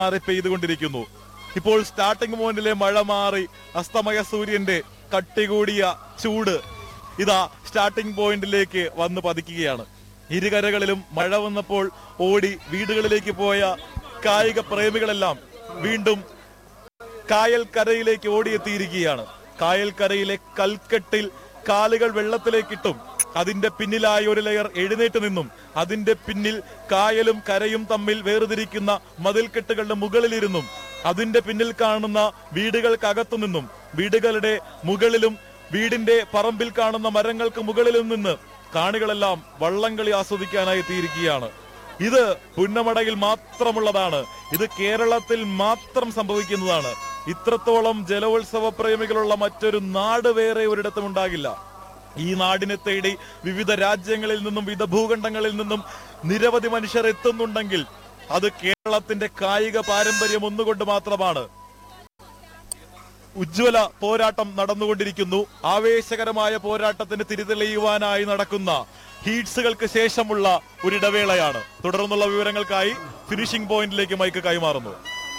മാറി പെയ്തുകൊണ്ടിരിക്കുന്നു ഇപ്പോൾ സ്റ്റാർട്ടിംഗ് പോയിന്റിലെ മഴ മാറി അസ്തമയ സൂര്യന്റെ കട്ടികൂടിയ ചൂട് ഇതാ സ്റ്റാർട്ടിംഗ് പോയിന്റിലേക്ക് വന്ന് പതിക്കുകയാണ് ഇരുകരകളിലും മഴ വന്നപ്പോൾ ഓടി വീടുകളിലേക്ക് പോയ കായിക പ്രേമികളെല്ലാം വീണ്ടും കായൽ കരയിലേക്ക് ഓടിയെത്തിയിരിക്കുകയാണ് കായൽ കരയിലെ കൽക്കെട്ടിൽ കാലുകൾ വെള്ളത്തിലേക്കിട്ടും അതിന്റെ പിന്നിലായി ഒരു ലെയർ എഴുന്നേറ്റ് നിന്നും അതിന്റെ പിന്നിൽ കായലും കരയും തമ്മിൽ വേർതിരിക്കുന്ന മതിൽക്കെട്ടുകളുടെ മുകളിലിരുന്നും അതിന്റെ പിന്നിൽ കാണുന്ന വീടുകൾക്കകത്തു നിന്നും വീടുകളുടെ മുകളിലും വീടിന്റെ പറമ്പിൽ കാണുന്ന മരങ്ങൾക്ക് മുകളിലും നിന്ന് കാണികളെല്ലാം വള്ളംകളി ആസ്വദിക്കാനായി എത്തിയിരിക്കുകയാണ് ഇത് പുന്നമടയിൽ മാത്രമുള്ളതാണ് ഇത് കേരളത്തിൽ മാത്രം സംഭവിക്കുന്നതാണ് ഇത്രത്തോളം ജലോത്സവ പ്രേമികളുള്ള മറ്റൊരു നാട് വേറെ ഒരിടത്തും ഉണ്ടാകില്ല ഈ നാടിനെ തേടി വിവിധ രാജ്യങ്ങളിൽ നിന്നും വിവിധ ഭൂഖണ്ഡങ്ങളിൽ നിന്നും നിരവധി മനുഷ്യർ എത്തുന്നുണ്ടെങ്കിൽ അത് കേരളത്തിന്റെ കായിക പാരമ്പര്യം ഒന്നുകൊണ്ട് മാത്രമാണ് ഉജ്ജ്വല പോരാട്ടം നടന്നുകൊണ്ടിരിക്കുന്നു ആവേശകരമായ പോരാട്ടത്തിന് തിരിതെളിയുവാനായി നടക്കുന്ന ഹീറ്റ്സുകൾക്ക് ശേഷമുള്ള ഒരു ഇടവേളയാണ് തുടർന്നുള്ള വിവരങ്ങൾക്കായി ഫിനിഷിംഗ് പോയിന്റിലേക്ക് മൈക്ക് കൈമാറുന്നു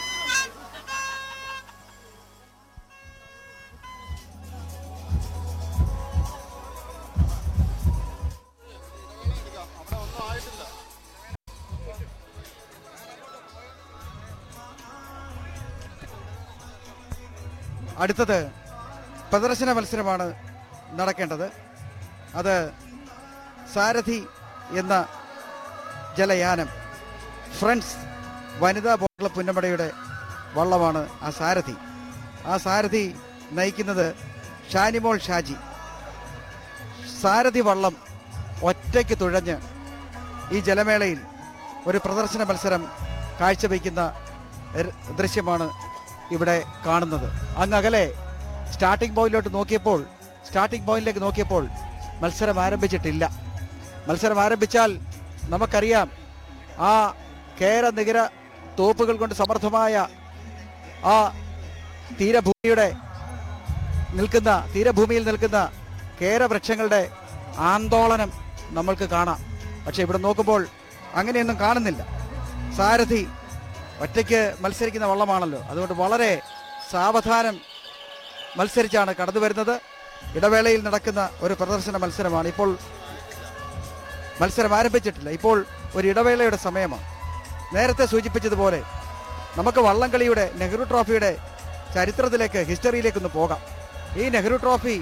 അടുത്തത് പ്രദർശന മത്സരമാണ് നടക്കേണ്ടത് അത് സാരഥി എന്ന ജലയാനം ഫ്രണ്ട്സ് വനിതാ ബോട്ട് ക്ലബ് പുന്നമടയുടെ വള്ളമാണ് ആ സാരഥി ആ സാരഥി നയിക്കുന്നത് ഷാനിമോൾ ഷാജി സാരഥി വള്ളം ഒറ്റയ്ക്ക് തുഴഞ്ഞ് ഈ ജലമേളയിൽ ഒരു പ്രദർശന മത്സരം കാഴ്ചവെക്കുന്ന ര- ദൃശ്യമാണ് ഇവിടെ കാണുന്നത് അങ്ങ് അകലെ സ്റ്റാർട്ടിംഗ് പോയിന്റിലോട്ട് നോക്കിയപ്പോൾ സ്റ്റാർട്ടിംഗ് പോയിന്റിലേക്ക് നോക്കിയപ്പോൾ മത്സരം ആരംഭിച്ചിട്ടില്ല മത്സരം ആരംഭിച്ചാൽ നമുക്കറിയാം ആ കേര നികര തോപ്പുകൾ കൊണ്ട് സമർത്ഥമായ ആ തീരഭൂമിയുടെ നിൽക്കുന്ന തീരഭൂമിയിൽ നിൽക്കുന്ന കേരവൃക്ഷങ്ങളുടെ ആന്തോളനം നമ്മൾക്ക് കാണാം പക്ഷെ ഇവിടെ നോക്കുമ്പോൾ അങ്ങനെയൊന്നും കാണുന്നില്ല സാരഥി ഒറ്റയ്ക്ക് മത്സരിക്കുന്ന വള്ളമാണല്ലോ അതുകൊണ്ട് വളരെ സാവധാനം മത്സരിച്ചാണ് കടന്നു വരുന്നത് ഇടവേളയിൽ നടക്കുന്ന ഒരു പ്രദർശന മത്സരമാണ് ഇപ്പോൾ മത്സരം ആരംഭിച്ചിട്ടില്ല ഇപ്പോൾ ഒരു ഇടവേളയുടെ സമയമാണ് നേരത്തെ സൂചിപ്പിച്ചതുപോലെ നമുക്ക് വള്ളംകളിയുടെ നെഹ്റു ട്രോഫിയുടെ ചരിത്രത്തിലേക്ക് ഹിസ്റ്ററിയിലേക്ക് ഒന്ന് പോകാം ഈ നെഹ്റു ട്രോഫി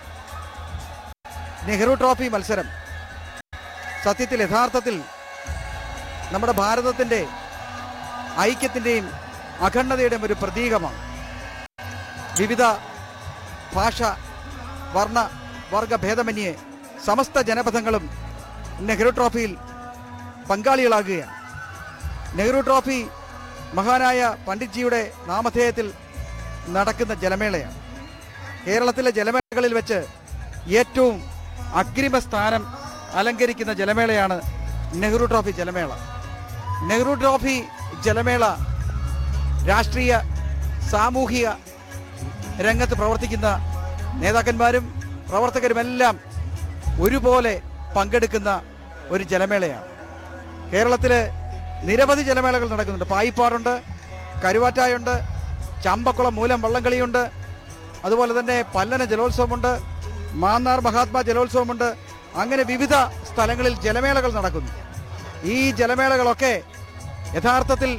നെഹ്റു ട്രോഫി മത്സരം സത്യത്തിൽ യഥാർത്ഥത്തിൽ നമ്മുടെ ഭാരതത്തിൻ്റെ ഐക്യത്തിൻ്റെയും അഖണ്ഡതയുടെയും ഒരു പ്രതീകമാണ് വിവിധ ഭാഷ വർണ്ണ വർഗ ഭേദമന്യേ സമസ്ത ജനപഥങ്ങളും നെഹ്റു ട്രോഫിയിൽ പങ്കാളികളാകുകയാണ് നെഹ്റു ട്രോഫി മഹാനായ പണ്ഡിറ്റ്ജിയുടെ നാമധേയത്തിൽ നടക്കുന്ന ജലമേളയാണ് കേരളത്തിലെ ജലമേളകളിൽ വെച്ച് ഏറ്റവും അഗ്രിമ സ്ഥാനം അലങ്കരിക്കുന്ന ജലമേളയാണ് നെഹ്റു ട്രോഫി ജലമേള നെഹ്റു ട്രോഫി ജലമേള രാഷ്ട്രീയ സാമൂഹിക രംഗത്ത് പ്രവർത്തിക്കുന്ന നേതാക്കന്മാരും പ്രവർത്തകരുമെല്ലാം ഒരുപോലെ പങ്കെടുക്കുന്ന ഒരു ജലമേളയാണ് കേരളത്തിൽ നിരവധി ജലമേളകൾ നടക്കുന്നുണ്ട് പായിപ്പാടുണ്ട് കരുവാറ്റായുണ്ട് ചമ്പക്കുളം മൂലം വള്ളംകളിയുണ്ട് അതുപോലെ തന്നെ പല്ലന ജലോത്സവമുണ്ട് മാന്നാർ മഹാത്മാ ജലോത്സവമുണ്ട് അങ്ങനെ വിവിധ സ്ഥലങ്ങളിൽ ജലമേളകൾ നടക്കുന്നു ഈ ജലമേളകളൊക്കെ യഥാർത്ഥത്തിൽ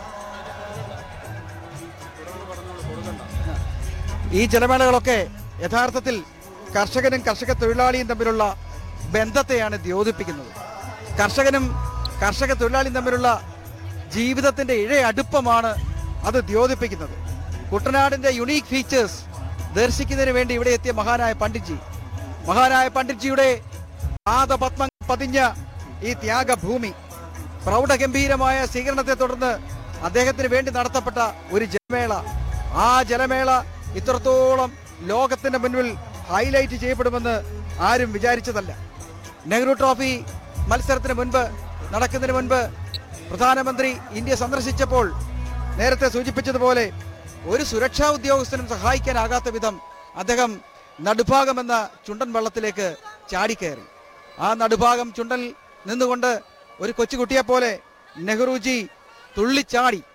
ഈ ജലമേളകളൊക്കെ യഥാർത്ഥത്തിൽ കർഷകനും കർഷക തൊഴിലാളിയും തമ്മിലുള്ള ബന്ധത്തെയാണ് ദ്യോതിപ്പിക്കുന്നത് കർഷകനും കർഷക തൊഴിലാളിയും തമ്മിലുള്ള ജീവിതത്തിന്റെ ഇഴ അടുപ്പമാണ് അത് ദ്യോതിപ്പിക്കുന്നത് കുട്ടനാടിന്റെ യുണീക്ക് ഫീച്ചേഴ്സ് ദർശിക്കുന്നതിന് വേണ്ടി ഇവിടെ എത്തിയ മഹാനായ പണ്ഡിറ്റ്ജി മഹാനായ പണ്ഡിറ്റ്ജിയുടെ പാദപത്മം പതിഞ്ഞ ഈ ത്യാഗഭൂമി പ്രൗഢഗംഭീരമായ സ്വീകരണത്തെ തുടർന്ന് അദ്ദേഹത്തിന് വേണ്ടി നടത്തപ്പെട്ട ഒരു ജലമേള ആ ജലമേള ഇത്രത്തോളം ലോകത്തിന്റെ മുന്നിൽ ഹൈലൈറ്റ് ചെയ്യപ്പെടുമെന്ന് ആരും വിചാരിച്ചതല്ല നെഹ്റു ട്രോഫി മത്സരത്തിന് മുൻപ് നടക്കുന്നതിന് മുൻപ് പ്രധാനമന്ത്രി ഇന്ത്യ സന്ദർശിച്ചപ്പോൾ നേരത്തെ സൂചിപ്പിച്ചതുപോലെ ഒരു സുരക്ഷാ ഉദ്യോഗസ്ഥനും സഹായിക്കാനാകാത്ത വിധം അദ്ദേഹം നടുഭാഗമെന്ന ചുണ്ടൻ വള്ളത്തിലേക്ക് ചാടിക്കയറി ആ നടുഭാഗം ചുണ്ടൽ നിന്നുകൊണ്ട് ഒരു കൊച്ചുകുട്ടിയെ പോലെ നെഹ്റുജി തുള്ളിച്ചാടി